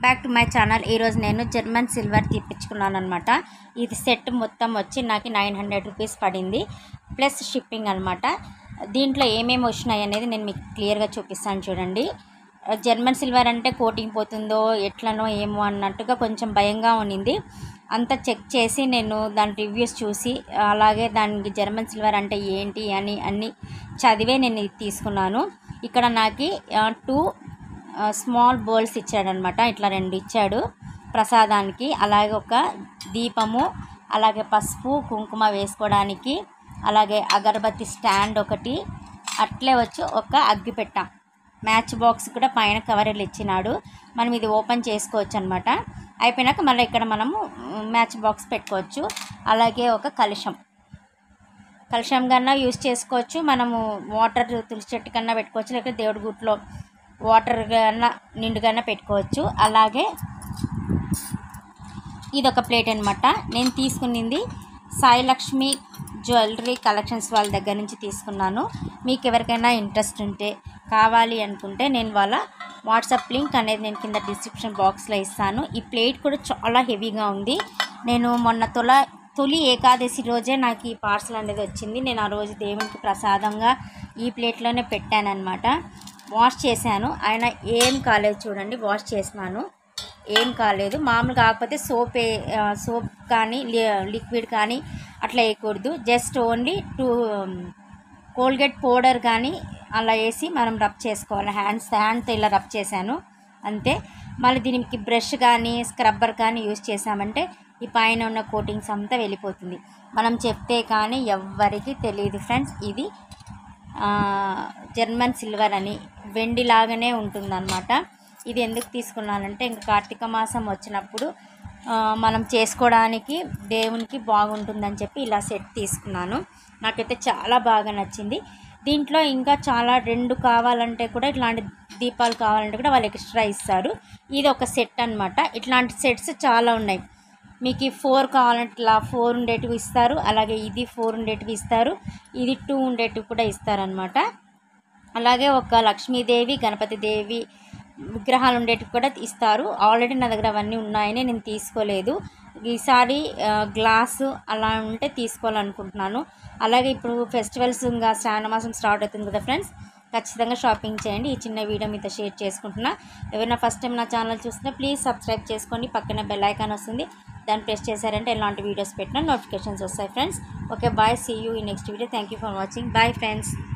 back to my channel ఈరోజు నేను German silver తీపించుకున్నాను అనమాట ఇది సెట్ మొత్తం వచ్చి నాకు నైన్ హండ్రెడ్ రూపీస్ పడింది ప్లస్ షిప్పింగ్ అనమాట దీంట్లో ఏమేమి వచ్చినాయి అనేది నేను మీకు క్లియర్గా చూపిస్తాను చూడండి జర్మన్ సిల్వర్ అంటే కోటింగ్ పోతుందో ఎట్లనో ఏమో అన్నట్టుగా కొంచెం భయంగా ఉన్నింది అంతా చెక్ చేసి నేను దాని రివ్యూస్ చూసి అలాగే దానికి జర్మన్ సిల్వర్ అంటే ఏంటి అని అన్ని చదివే నేను ఇది తీసుకున్నాను ఇక్కడ నాకు టూ స్మాల్ బౌల్స్ ఇచ్చాడనమాట ఇట్లా రెండు ఇచ్చాడు ప్రసాదానికి అలాగే ఒక దీపము అలాగే పసుపు కుంకుమ వేసుకోవడానికి అలాగే అగరబత్తి స్టాండ్ ఒకటి అట్లే వచ్చి ఒక అగ్గిపెట్ట మ్యాచ్ బాక్స్ కూడా పైన కవర్లు ఇచ్చినాడు మనం ఇది ఓపెన్ చేసుకోవచ్చు అనమాట అయిపోయినాక మళ్ళీ ఇక్కడ మనము మ్యాచ్ బాక్స్ పెట్టుకోవచ్చు అలాగే ఒక కలుషం కలుషం కన్నా యూస్ చేసుకోవచ్చు మనము వాటర్ తులసి చెట్టు కన్నా పెట్టుకోవచ్చు లేకపోతే దేవుడి గుట్లో వాటర్ కన్నా నిండుగానే పెట్టుకోవచ్చు అలాగే ఇది ఒక ప్లేట్ అనమాట నేను తీసుకునింది సాయి లక్ష్మి జ్యువెలరీ కలెక్షన్స్ వాళ్ళ దగ్గర నుంచి తీసుకున్నాను మీకు ఎవరికైనా ఇంట్రెస్ట్ ఉంటే కావాలి అనుకుంటే నేను వాళ్ళ వాట్సాప్ లింక్ అనేది నేను కింద డిస్క్రిప్షన్ బాక్స్లో ఇస్తాను ఈ ప్లేట్ కూడా చాలా హెవీగా ఉంది నేను మొన్న తొల తొలి ఏకాదశి రోజే నాకు ఈ పార్సల్ అనేది వచ్చింది నేను ఆ రోజు దేవునికి ప్రసాదంగా ఈ ప్లేట్లోనే పెట్టానన్నమాట వాష్ చేశాను ఆయన ఏం కాలేదు చూడండి వాష్ చేసినాను ఏం కాలేదు మామూలు కాకపోతే సోప్ సోప్ కానీ లిక్విడ్ కానీ అట్లా వేయకూడదు just only two Colgate powder కానీ అలా వేసి మనం రబ్ చేసుకోవాలి హ్యాండ్స్ హ్యాండ్తో ఇలా రబ్ చేశాను అంతే మళ్ళీ దీనికి బ్రష్ కానీ స్క్రబ్బర్ కానీ యూస్ చేసామంటే ఈ పైన ఉన్న కోటింగ్స్ అంతా వెళ్ళిపోతుంది మనం చెప్తే కానీ ఎవ్వరికి తెలియదు ఫ్రెండ్స్ ఇది జర్మన్ సిల్వర్ అని వెండిలాగానే ఉంటుందన్నమాట ఇది ఎందుకు తీసుకున్నానంటే ఇంకా కార్తీక మాసం వచ్చినప్పుడు మనం చేసుకోవడానికి దేవునికి బాగుంటుందని చెప్పి ఇలా సెట్ తీసుకున్నాను నాకైతే చాలా బాగా నచ్చింది దీంట్లో ఇంకా చాలా రెండు కావాలంటే కూడా ఇట్లాంటి దీపాలు కావాలంటే కూడా వాళ్ళు ఎక్స్ట్రా ఇస్తారు ఇది ఒక సెట్ అనమాట ఇట్లాంటి సెట్స్ చాలా ఉన్నాయి మీకు ఫోర్ కావాలంటే ఇట్లా ఫోర్ ఉండేటివి ఇస్తారు అలాగే ఇది ఫోర్ ఉండేటివి ఇస్తారు ఇది టూ ఉండేటివి కూడా ఇస్తారనమాట అలాగే ఒక లక్ష్మీదేవి గణపతి దేవి విగ్రహాలు ఉండేటివి కూడా ఇస్తారు ఆల్రెడీ నా దగ్గర అవన్నీ ఉన్నాయని నేను తీసుకోలేదు ఈసారి గ్లాసు అలా ఉంటే తీసుకోవాలనుకుంటున్నాను అలాగే ఇప్పుడు ఫెస్టివల్స్ ఇంకా శ్రావణ మాసం స్టార్ట్ అవుతుంది కదా ఫ్రెండ్స్ ఖచ్చితంగా షాపింగ్ చేయండి ఈ చిన్న వీడియో మీతో షేర్ చేసుకుంటున్నా ఎవరైనా ఫస్ట్ టైం నా ఛానల్ చూస్తే ప్లీజ్ సబ్స్క్రైబ్ చేసుకోండి పక్కన బెల్ ఐకాన్ వస్తుంది దాన్ని ప్రెస్ చేశారంటే ఎలాంటి వీడియోస్ పెట్టినా నోటిఫికేషన్స్ వస్తాయి friends okay bye see you ఈ next video thank you for watching bye friends